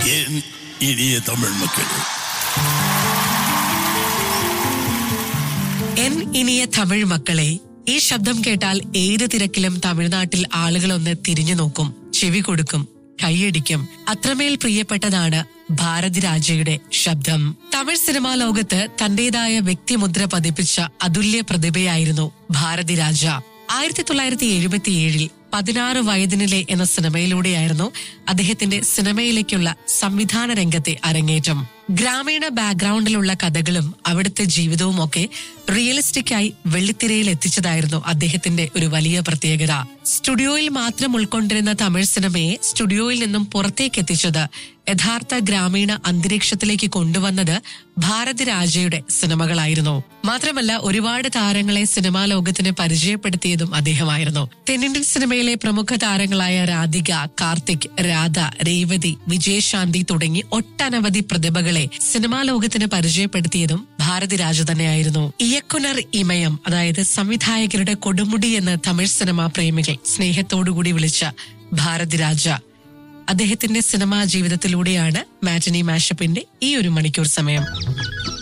என் இனிய தமிழ் மக்களே എൻ ഇനിയ തമിഴ് മക്കളെ ഈ ശബ്ദം കേട്ടാൽ ഏത് തിരക്കിലും തമിഴ്നാട്ടിൽ ആളുകളൊന്ന് തിരിഞ്ഞു നോക്കും ചെവി കൊടുക്കും കൈയടിക്കും അത്രമേൽ പ്രിയപ്പെട്ടതാണ് ഭാരതി രാജയുടെ ശബ്ദം തമിഴ് സിനിമാ ലോകത്ത് തന്റേതായ വ്യക്തിമുദ്ര പതിപ്പിച്ച അതുല്യ പ്രതിഭയായിരുന്നു ഭാരതി രാജ ആയിരത്തി തൊള്ളായിരത്തി എഴുപത്തിയേഴിൽ പതിനാറ് വയതിനിലെ എന്ന സിനിമയിലൂടെയായിരുന്നു അദ്ദേഹത്തിന്റെ സിനിമയിലേക്കുള്ള സംവിധാന രംഗത്തെ അരങ്ങേറ്റം ഗ്രാമീണ ബാക്ക്ഗ്രൗണ്ടിലുള്ള കഥകളും അവിടുത്തെ ജീവിതവും ഒക്കെ റിയലിസ്റ്റിക് ആയി വെള്ളിത്തിരയിൽ എത്തിച്ചതായിരുന്നു അദ്ദേഹത്തിന്റെ ഒരു വലിയ പ്രത്യേകത സ്റ്റുഡിയോയിൽ മാത്രം ഉൾക്കൊണ്ടിരുന്ന തമിഴ് സിനിമയെ സ്റ്റുഡിയോയിൽ നിന്നും പുറത്തേക്ക് എത്തിച്ചത് യഥാർത്ഥ ഗ്രാമീണ അന്തരീക്ഷത്തിലേക്ക് കൊണ്ടുവന്നത് ഭാരതി രാജയുടെ സിനിമകളായിരുന്നു മാത്രമല്ല ഒരുപാട് താരങ്ങളെ സിനിമാ ലോകത്തിന് പരിചയപ്പെടുത്തിയതും അദ്ദേഹമായിരുന്നു തെന്നിന്ത്യൻ സിനിമയിലെ പ്രമുഖ താരങ്ങളായ രാധിക കാർത്തിക് രാധ രേവതി വിജയശാന്തി തുടങ്ങി ഒട്ടനവധി പ്രതിഭകളെ സിനിമാ ലോകത്തിന് പരിചയപ്പെടുത്തിയതും ഭാരതി രാജ തന്നെയായിരുന്നു ഇയക്കുനർ ഇമയം അതായത് സംവിധായകരുടെ കൊടുമുടി എന്ന് തമിഴ് സിനിമാ പ്രേമികൾ സ്നേഹത്തോടുകൂടി വിളിച്ച ഭാരതി രാജ അദ്ദേഹത്തിന്റെ സിനിമാ ജീവിതത്തിലൂടെയാണ് മാറ്റനി മാഷപ്പിന്റെ ഈ ഒരു മണിക്കൂർ സമയം